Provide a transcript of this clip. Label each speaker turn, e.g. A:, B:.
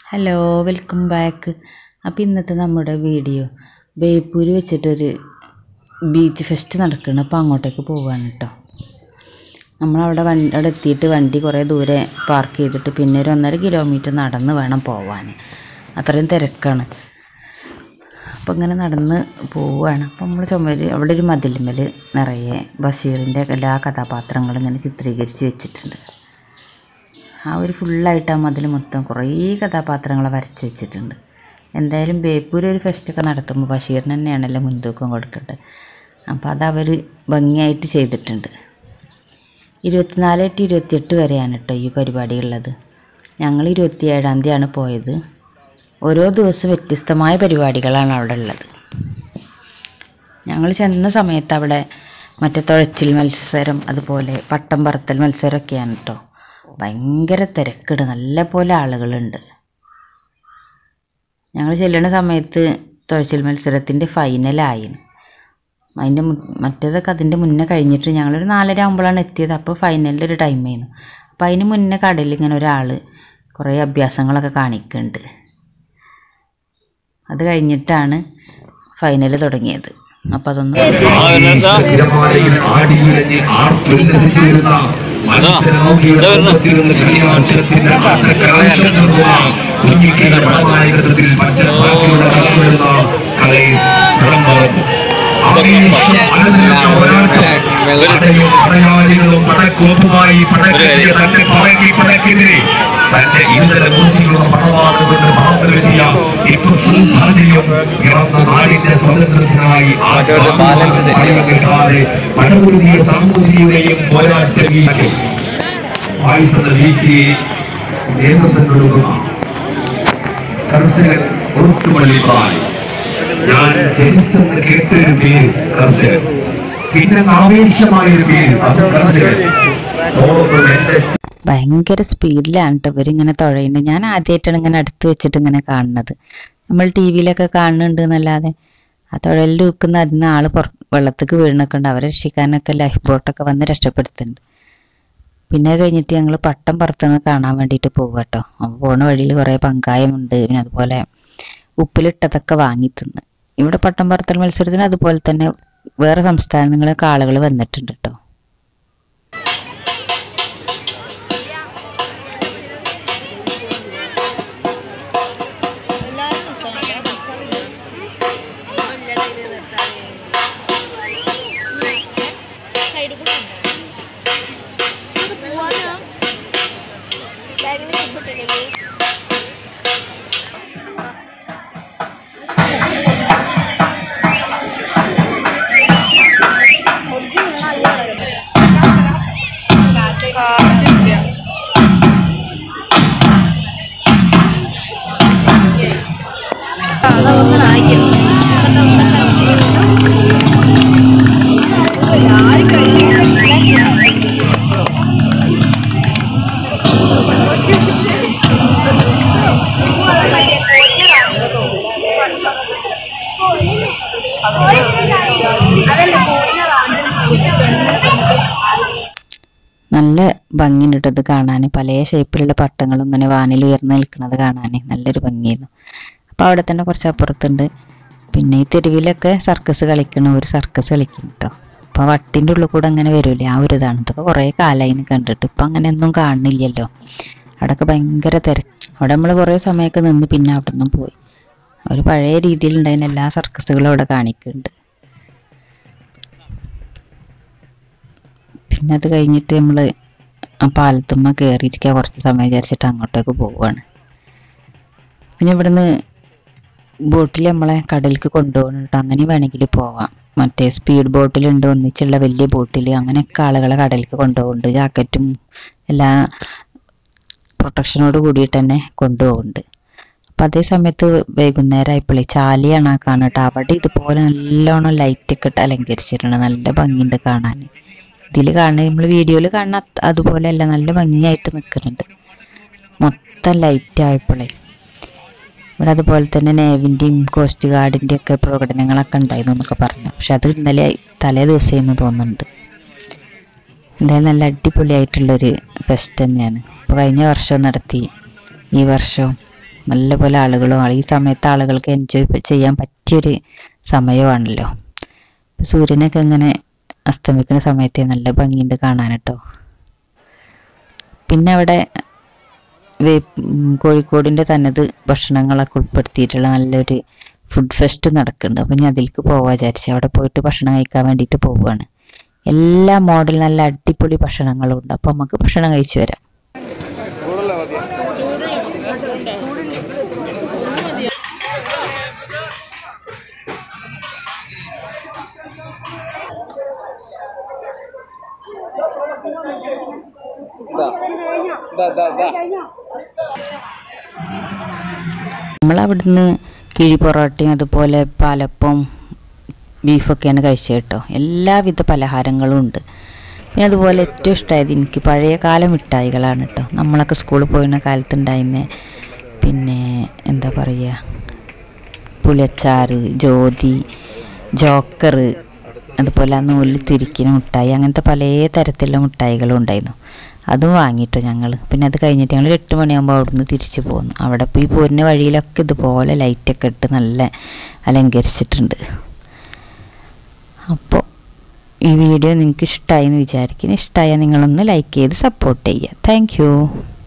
A: hello welcome back അപ്പോൾ ഇന്നത്തെ നമ്മുടെ വീഡിയോ ബേപ്പൂര് വെച്ചിട്ടൊരു ബീച്ച് ഫെസ്റ്റ് നടക്കണം അപ്പോൾ അങ്ങോട്ടേക്ക് പോവാണ് കേട്ടോ നമ്മളവിടെ വണ്ടി അവിടെ എത്തിയിട്ട് വണ്ടി കുറേ ദൂരെ പാർക്ക് ചെയ്തിട്ട് പിന്നെ ഒരു ഒന്നര കിലോമീറ്റർ നടന്ന് വേണം പോവാൻ അത്രയും തിരക്കാണ് അപ്പോൾ ഇങ്ങനെ നടന്ന് പോവുകയാണ് അപ്പോൾ നമ്മൾ ചുമര് അവിടെ ഒരു മതിലുമ്മൽ നിറയെ ബഷീറിൻ്റെ എല്ലാ കഥാപാത്രങ്ങളും ഇങ്ങനെ ചിത്രീകരിച്ച് വെച്ചിട്ടുണ്ട് ആ ഒരു ഫുള്ളായിട്ട് ആ മതിൽ മൊത്തം കുറേ കഥാപാത്രങ്ങൾ വരച്ച് വെച്ചിട്ടുണ്ട് എന്തായാലും ബേപ്പൂർ ഒരു ഫെസ്റ്റൊക്കെ നടത്തുമ്പോൾ ബഷീറിന് തന്നെയാണല്ലോ മുൻതൂക്കം കൊടുക്കേണ്ടത് അപ്പോൾ അത് അവർ ഭംഗിയായിട്ട് ചെയ്തിട്ടുണ്ട് ഇരുപത്തിനാല് ടു ഇരുപത്തിയെട്ട് വരെയാണ് കേട്ടോ ഈ പരിപാടി ഉള്ളത് ഞങ്ങൾ ഇരുപത്തിയേഴാം തീയതിയാണ് പോയത് ഓരോ ദിവസം വ്യത്യസ്തമായ പരിപാടികളാണ് അവിടെ ഉള്ളത് ഞങ്ങൾ ചെന്ന സമയത്ത് അവിടെ മറ്റേ തുഴച്ചിൽ മത്സരം അതുപോലെ പട്ടം പറത്തൽ മത്സരമൊക്കെയാണ് കേട്ടോ ഭയങ്കര തിരക്കുണ്ട് നല്ല പോലെ ആളുകളുണ്ട് ഞങ്ങൾ ചെല്ലുന്ന സമയത്ത് തുഴച്ചിൽ മത്സരത്തിൻ്റെ ഫൈനലായി അതിൻ്റെ മറ്റേതൊക്കെ അതിൻ്റെ മുന്നേ കഴിഞ്ഞിട്ട് ഞങ്ങളൊരു നാലര ആകുമ്പോഴാണ് എത്തിയത് അപ്പോൾ ഫൈനലിൻ്റെ ഒരു ടൈം ആയിരുന്നു അപ്പോൾ അതിന് മുന്നേ കടയിൽ ഇങ്ങനെ ഒരാൾ കുറേ അഭ്യാസങ്ങളൊക്കെ കാണിക്കുന്നുണ്ട് അത് കഴിഞ്ഞിട്ടാണ് ഫൈനൽ തുടങ്ങിയത് അപ്പോൾ അതൊന്ന്
B: തിരമാലയിൽ ആടിയുലഞ്ഞ് ആർത്തുല്ലസിച്ചിരുന്ന മത്സരനൗകിയുടെ മുഖത്തിരുന്ന് കളിയാട്ടത്തിന്റെ കലാശം നിർമ്മാ കുഞ്ഞിക്കയുടെ പടനായകത്വത്തിൽ പച്ചപ്പാക്കിലൂടെ കടന്നുവരുന്ന കളേസ് വിളംബരം ആവേശം അലഞ്ഞ പോരാട്ടം പടയും പടയാളികളും പടക്കോപ്പുമായി പടക്കെത്തിയ തന്റെ പടക്കി പടക്കെതിരെ തന്റെ ഇരുതല മൂർച്ചയുള്ള പടവാളുകൊണ്ട് മഹാബലിയ ഇപ്പൊ സുൽഭാനയും ഇറന്ന നാടിന്റെ സ്വാതന്ത്ര്യത്തിനായി ആ കിട്ടാതെ പടപൊരുതിയ സാമൂഹികയുടെയും പോരാട്ട വീഴ്ച പായസത വീഴ്ചയെ നേതൃത്വം കൊടുക്കുന്ന കർഷകൻ ഒത്തുമള്ളിപ്പായി ഞാൻ ജനിച്ചെന്ന് കേട്ടൊരു പേര് കർഷകൻ പിന്നെ ആവേശമായ ഒരു പേര് അത് കർഷകൻ തോന്നുന്നത് എന്റെ
A: ഭയങ്കര സ്പീഡിലാണ് കേട്ടോ ഇവരിങ്ങനെ തുഴയുന്നത് ഞാൻ ആദ്യമായിട്ടാണ് ഇങ്ങനെ അടുത്ത് വെച്ചിട്ട് ഇങ്ങനെ കാണുന്നത് നമ്മൾ ടി വിയിലൊക്കെ കാണുന്നുണ്ട് എന്നല്ലാതെ ആ തുഴലിൽ നിൽക്കുന്ന അതിന് ആള് പുറ വെള്ളത്തേക്ക് വീണൊക്കെ ഉണ്ട് അവരെ രക്ഷിക്കാനൊക്കെ ലൈഫ് ബോട്ടൊക്കെ വന്ന് രക്ഷപ്പെടുത്തുന്നുണ്ട് പിന്നെ അത് കഴിഞ്ഞിട്ട് ഞങ്ങൾ പട്ടം പുറത്തുനിന്ന് കാണാൻ വേണ്ടിയിട്ട് പോകും കേട്ടോ അപ്പോൾ പോണ വഴിയിൽ കുറേ പങ്കായമുണ്ട് പിന്നെ അതുപോലെ ഉപ്പിലിട്ടതൊക്കെ വാങ്ങി തിന്ന് ഇവിടെ പട്ടം പറത്തൽ മത്സരത്തിന് അതുപോലെ തന്നെ വേറെ സംസ്ഥാനങ്ങളിലൊക്കെ ആളുകൾ വന്നിട്ടുണ്ട് കേട്ടോ നല്ല ഭംഗിയുണ്ട് കേട്ടോ ഇത് കാണാൻ പല ഷേപ്പിലുള്ള പട്ടങ്ങളും ഇങ്ങനെ വാനിൽ ഉയർന്നു നിൽക്കുന്നത് കാണാൻ നല്ലൊരു ഭംഗിയായിരുന്നു അപ്പോൾ അവിടെ തന്നെ കുറച്ച് അപ്പുറത്തുണ്ട് പിന്നെ ഈ തെരുവിലൊക്കെ സർക്കസ് കളിക്കണ ഒരു സർക്കസ് കളിക്കും കേട്ടോ അപ്പോൾ വട്ടിൻ്റെ ഉള്ളിൽ കൂടെ അങ്ങനെ വരൂലേ ആ ഒരു ഇതാണ് ഇതൊക്കെ കുറേ കാലമായി കണ്ടിട്ട് ഇപ്പം അങ്ങനെ ഒന്നും കാണുന്നില്ലല്ലോ അവിടെയൊക്കെ ഭയങ്കര തിരക്ക് അവിടെ നമ്മൾ കുറേ സമയമൊക്കെ നിന്ന് പിന്നെ അവിടെ നിന്നും പോയി ഒരു പഴയ രീതിയിലുണ്ടായിരുന്ന എല്ലാ സർക്കസുകളും അവിടെ കാണിക്കുന്നുണ്ട് പിന്നെ അത് കഴിഞ്ഞിട്ട് നമ്മൾ ആ പാലത്തുമ്മ കയറിയിരിക്കുക കുറച്ച് സമയം വിചാരിച്ചിട്ട് അങ്ങോട്ടേക്ക് പോവുകയാണ് പിന്നെ ഇവിടുന്ന് ബോട്ടിൽ നമ്മളെ കടലിലേക്ക് കൊണ്ടുപോകുന്നുണ്ട് അങ്ങനെ വേണമെങ്കിൽ പോവാം മറ്റേ സ്പീഡ് ബോട്ടിലുണ്ട് ഒന്നിച്ചുള്ള വലിയ ബോട്ടിൽ അങ്ങനെയൊക്കെ ആളുകളെ കടലിലേക്ക് കൊണ്ടുപോകുന്നുണ്ട് ജാക്കറ്റും എല്ലാ പ്രൊട്ടക്ഷനോട് കൂടിയിട്ട് തന്നെ കൊണ്ടുപോകുന്നുണ്ട് അപ്പം അതേ സമയത്ത് വൈകുന്നേരം ആയപ്പോഴേ ചാലിയാണ് ആ കാണട്ടോ അവിടെ ഇതുപോലെ നല്ലോണം ലൈറ്റൊക്കെ ഇട്ട് അലങ്കരിച്ചിട്ടുണ്ട് നല്ല ഭംഗിയുണ്ട് കാണാൻ ഇതിൽ കാണുന്ന നമ്മൾ വീഡിയോയിൽ കാണുന്ന അത് അതുപോലെയല്ല നല്ല ഭംഗിയായിട്ട് നിൽക്കുന്നുണ്ട് മൊത്തം ലൈറ്റ് ആയപ്പോഴേ ഇവിടെ അതുപോലെ തന്നെ നേവിൻ്റെയും കോസ്റ്റ് ഗാർഡിൻ്റെയും ഒക്കെ പ്രകടനങ്ങളൊക്കെ ഉണ്ടായിരുന്നു എന്നൊക്കെ പറഞ്ഞു പക്ഷെ അത് ഇന്നലെ തലേ ദിവസമായിരുന്നു തോന്നുന്നുണ്ട് എന്തായാലും നല്ല അടിപൊളിയായിട്ടുള്ളൊരു ഫെസ്റ്റ് തന്നെയാണ് ഇപ്പോൾ കഴിഞ്ഞ വർഷം നടത്തി ഈ വർഷം നല്ലപോലെ ആളുകളും ഈ സമയത്ത് ആളുകൾക്ക് എൻജോയ് ചെയ്യാൻ പറ്റിയൊരു സമയമാണല്ലോ സൂര്യനൊക്കെ ഇങ്ങനെ അസ്തമിക്കുന്ന സമയത്ത് നല്ല ഭംഗിയുണ്ട് കാണാൻ കേട്ടോ പിന്നെ അവിടെ വേ- ഉം കോഴിക്കോടിൻ്റെ തനത് ഭക്ഷണങ്ങളൊക്കെ ഉൾപ്പെടുത്തിയിട്ടുള്ള നല്ലൊരു ഫുഡ് ഫെസ്റ്റ് നടക്കുന്നുണ്ട് അപ്പം ഞാൻ അതിലേക്ക് പോവാ വിചാരിച്ചു അവിടെ പോയിട്ട് ഭക്ഷണം കഴിക്കാൻ വേണ്ടിയിട്ട് പോവുകയാണ് എല്ലാ മോഡൽ നല്ല അടിപൊളി ഭക്ഷണങ്ങളും ഉണ്ട് അപ്പം നമുക്ക് ഭക്ഷണം കഴിച്ചു വരാം നമ്മളവിടുന്ന് കിഴി പൊറോട്ടയും അതുപോലെ പാലപ്പവും ബീഫൊക്കെയാണ് കഴിച്ചത് കേട്ടോ എല്ലാവിധ പലഹാരങ്ങളും ഉണ്ട് പിന്നെ അതുപോലെ ഏറ്റവും ഇഷ്ടമായത് എനിക്ക് പഴയ കാല മിഠായികളാണ് കേട്ടോ നമ്മളൊക്കെ സ്കൂളിൽ പോയിരുന്ന കാലത്ത് ഉണ്ടായിരുന്ന പിന്നെ എന്താ പറയുക പുളിയച്ചാറ് ജ്യോതി ജോക്കർ അതുപോലെ ആ നൂലിൽ തിരിക്കുന്ന മിഠായി അങ്ങനത്തെ പല തരത്തിലുള്ള മിഠായികളും ഉണ്ടായിരുന്നു അതും വാങ്ങിയിട്ടോ ഞങ്ങൾ പിന്നെ അത് കഴിഞ്ഞിട്ട് ഞങ്ങൾ എട്ട് മണിയാകുമ്പോൾ അവിടുന്ന് തിരിച്ചു പോന്നു അവിടെ പോയി പോരുന്ന വഴിയിലൊക്കെ ഇതുപോലെ ലൈറ്റൊക്കെ ഇട്ട് നല്ല അലങ്കരിച്ചിട്ടുണ്ട് അപ്പോൾ ഈ വീഡിയോ നിങ്ങൾക്ക് ഇഷ്ടമായി എന്ന് വിചാരിക്കുന്നു ഇഷ്ടമായാൽ നിങ്ങളൊന്ന് ലൈക്ക് ചെയ്ത് സപ്പോർട്ട് ചെയ്യുക താങ്ക്